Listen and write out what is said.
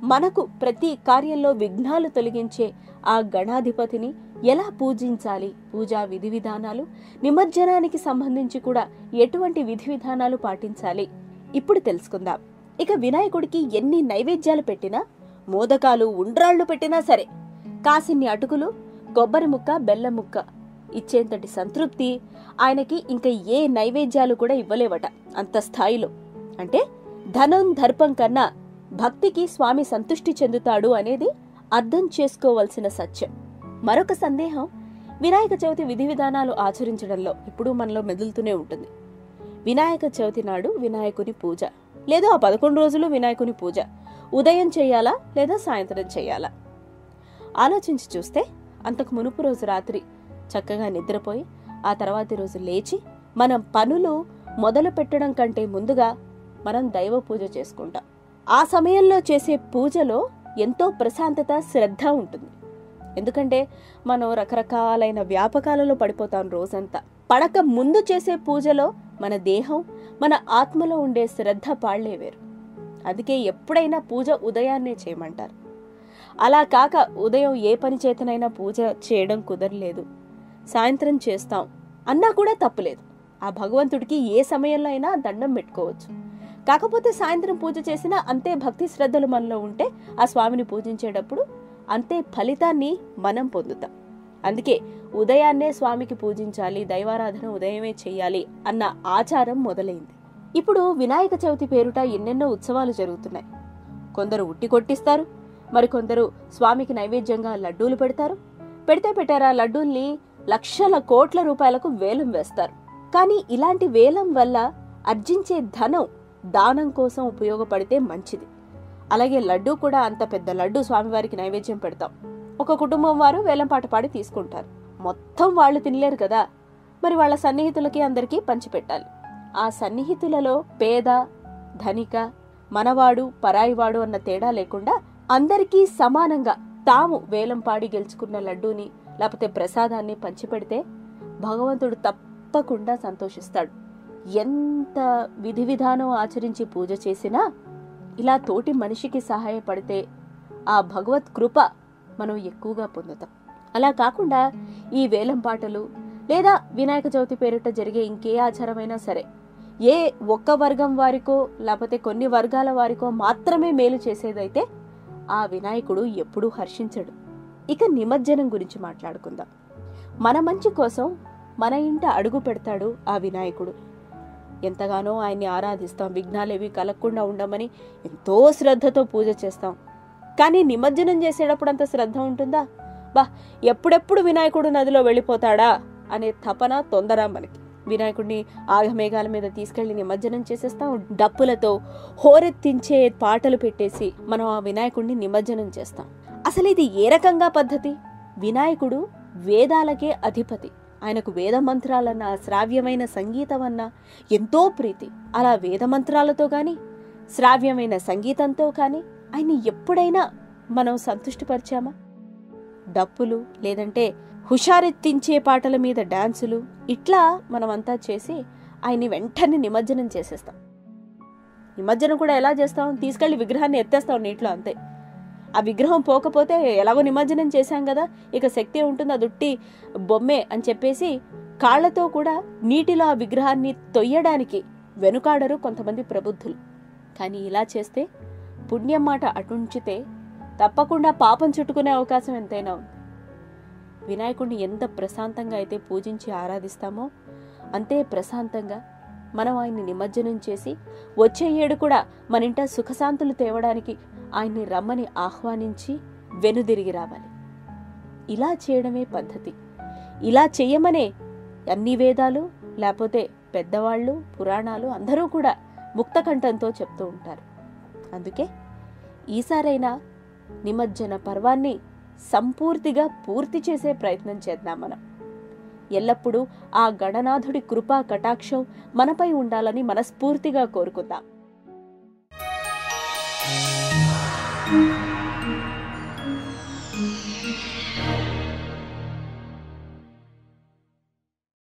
మనకు ప్రతి కార్యంలో విఘ్నాలు తొలగించే ఆ గణాధిపతిని ఎలా పూజించాలి పూజా విధి విధానాలు నిమజ్జనానికి సంబంధించి కూడా ఎటువంటి విధి విధానాలు పాటించాలి ఇప్పుడు తెలుసుకుందాం ఇక వినాయకుడికి ఎన్ని నైవేద్యాలు పెట్టినా మోదకాలు ఉండ్రాళ్లు పెట్టినా సరే కాసిన్ని అటుకులు కొబ్బరి ముక్క బెల్లం ముక్క ఇచ్చేంతటి సంతృప్తి ఆయనకి ఇంకా ఏ నైవేద్యాలు కూడా ఇవ్వలేవట అంత స్థాయిలో అంటే ధనం దర్పం కన్నా భక్తికి స్వామి సంతుష్టి చెందుతాడు అనేది అర్థం చేసుకోవలసిన సత్యం మరొక సందేహం వినాయక చవితి విధి విధానాలు ఆచరించడంలో ఇప్పుడు మనలో మెదులుతూనే ఉంటుంది వినాయక చవితి నాడు వినాయకుని పూజ లేదా ఆ పదకొండు రోజులు వినాయకుని పూజ ఉదయం చేయాలా లేదా సాయంత్రం చేయాలా ఆలోచించి చూస్తే అంతకు మునుపు రోజు రాత్రి చక్కగా నిద్రపోయి ఆ తర్వాతి రోజు లేచి మనం పనులు మొదలు పెట్టడం కంటే ముందుగా మనం దైవ పూజ చేసుకుంటాం ఆ సమయంలో చేసే పూజలో ఎంతో ప్రశాంతత శ్రద్ధ ఉంటుంది ఎందుకంటే మనం రకరకాలైన వ్యాపకాలలో పడిపోతాం రోజంతా పడక ముందు చేసే పూజలో మన దేహం మన ఆత్మలో ఉండే శ్రద్ధ పాళ్లే వేరు అందుకే ఎప్పుడైనా పూజ ఉదయాన్నే చేయమంటారు అలా కాక ఉదయం ఏ పని చేతనైనా పూజ చేయడం కుదరలేదు సాయంత్రం చేస్తాం అన్నా కూడా తప్పులేదు ఆ భగవంతుడికి ఏ సమయంలో అయినా దండం పెట్టుకోవచ్చు కాకపోతే సాయంత్రం పూజ చేసినా అంతే భక్తి శ్రద్ధలు మనలో ఉంటే ఆ స్వామిని పూజించేటప్పుడు అంతే ఫలితాన్ని మనం పొందుతాం అందుకే ఉదయాన్నే స్వామికి పూజించాలి దైవారాధన ఉదయమే చెయ్యాలి అన్న ఆచారం మొదలైంది ఇప్పుడు వినాయక చవితి పేరుట ఎన్నెన్నో ఉత్సవాలు జరుగుతున్నాయి కొందరు ఉట్టి కొట్టిస్తారు మరికొందరు స్వామికి నైవేద్యంగా లడ్డూలు పెడతారు పెడితే పెట్టారా లడ్డూల్ని లక్షల కోట్ల రూపాయలకు వేలం వేస్తారు కానీ ఇలాంటి వేలం వల్ల అర్జించే ధనం దానం కోసం ఉపయోగపడితే మంచిది అలాగే లడ్డూ కూడా అంత పెద్ద లడ్డు స్వామివారికి నైవేద్యం పెడతాం ఒక కుటుంబం వారు వేలంపాట పాడి తీసుకుంటారు మొత్తం వాళ్ళు తినలేరు కదా మరి వాళ్ళ సన్నిహితులకి అందరికీ పంచిపెట్టాలి ఆ సన్నిహితులలో పేద ధనిక మనవాడు పరాయివాడు అన్న తేడా లేకుండా అందరికీ సమానంగా తాము వేలంపాడి గెలుచుకున్న లడ్డూని లేకపోతే ప్రసాదాన్ని పంచిపెడితే భగవంతుడు తప్పకుండా సంతోషిస్తాడు ఎంత విధి విధానం ఆచరించి పూజ చేసినా ఇలా తోటి మనిషికి సహాయపడితే ఆ భగవత్ కృప మనం ఎక్కువగా పొందుతాం అలా కాకుండా ఈ వేలం పాటలు లేదా వినాయక చవితి పేరిట జరిగే ఇంకే ఆచారమైనా సరే ఏ ఒక్క వర్గం వారికో లేకపోతే కొన్ని వర్గాల వారికో మాత్రమే మేలు చేసేదైతే ఆ వినాయకుడు ఎప్పుడూ హర్షించడు ఇక నిమజ్జనం గురించి మాట్లాడుకుందాం మన మంచి కోసం మన ఇంట అడుగు పెడతాడు ఆ వినాయకుడు ఎంతగానో ఆయన్ని ఆరాధిస్తాం విఘ్నాలేవి కలగకుండా ఉండమని ఎంతో శ్రద్ధతో పూజ చేస్తాం కానీ నిమజ్జనం చేసేటప్పుడు అంత శ్రద్ధ ఉంటుందా బా ఎప్పుడెప్పుడు వినాయకుడు నదిలో వెళ్ళిపోతాడా అనే తపన తొందర మనకి వినాయకుడిని ఆగమేఘాల మీద తీసుకెళ్లి నిమజ్జనం చేసేస్తాం డప్పులతో హోరెత్తించే పాటలు పెట్టేసి మనం ఆ వినాయకుడిని నిమజ్జనం చేస్తాం అసలు ఇది ఏ రకంగా పద్ధతి వినాయకుడు వేదాలకే అధిపతి ఆయనకు వేద మంత్రాలన్నా శ్రావ్యమైన సంగీతం అన్నా ఎంతో ప్రీతి అలా వేద మంత్రాలతో గాని శ్రావ్యమైన సంగీతంతో కానీ ఆయన్ని ఎప్పుడైనా మనం సంతుష్టిపరిచామా డప్పులు లేదంటే హుషారెత్తించే పాటల మీద డాన్సులు ఇట్లా మనమంతా చేసి ఆయన్ని వెంటనే నిమజ్జనం చేసేస్తాం నిమజ్జనం కూడా ఎలా చేస్తాం తీసుకెళ్లి విగ్రహాన్ని ఎత్తేస్తాం నీటిలో అంతే ఆ విగ్రహం పోకపోతే ఎలాగో నిమజ్జనం చేశాం కదా ఇక శక్తి ఉంటుంది అది ఉట్టి బొమ్మే అని చెప్పేసి కాళ్లతో కూడా నీటిలో ఆ విగ్రహాన్ని తొయ్యడానికి వెనుకాడరు కొంతమంది ప్రబుద్ధులు కానీ ఇలా చేస్తే పుణ్యం మాట అటుంచితే తప్పకుండా పాపం చుట్టుకునే అవకాశం ఎంతైనా ఉంది వినాయకుడిని ఎంత ప్రశాంతంగా అయితే పూజించి ఆరాధిస్తామో అంతే ప్రశాంతంగా మనం ఆయన్ని నిమజ్జనం చేసి వచ్చే ఏడు కూడా మన ఇంట సుఖశాంతులు తేవడానికి ఆయన్ని రమ్మని ఆహ్వానించి వెనుదిరిగి రావాలి ఇలా చేయడమే పద్ధతి ఇలా చెయ్యమనే అన్ని వేదాలు లేకపోతే పెద్దవాళ్ళు పురాణాలు అందరూ కూడా ముక్తకంఠంతో చెప్తూ ఉంటారు అందుకే ఈసారైనా నిమజ్జన పర్వాన్ని సంపూర్తిగా పూర్తి చేసే ప్రయత్నం చేద్దాం మనం ఎల్లప్పుడూ ఆ గణనాథుడి కృపా కటాక్షం మనపై ఉండాలని మనస్ఫూర్తిగా కోరుకుందాం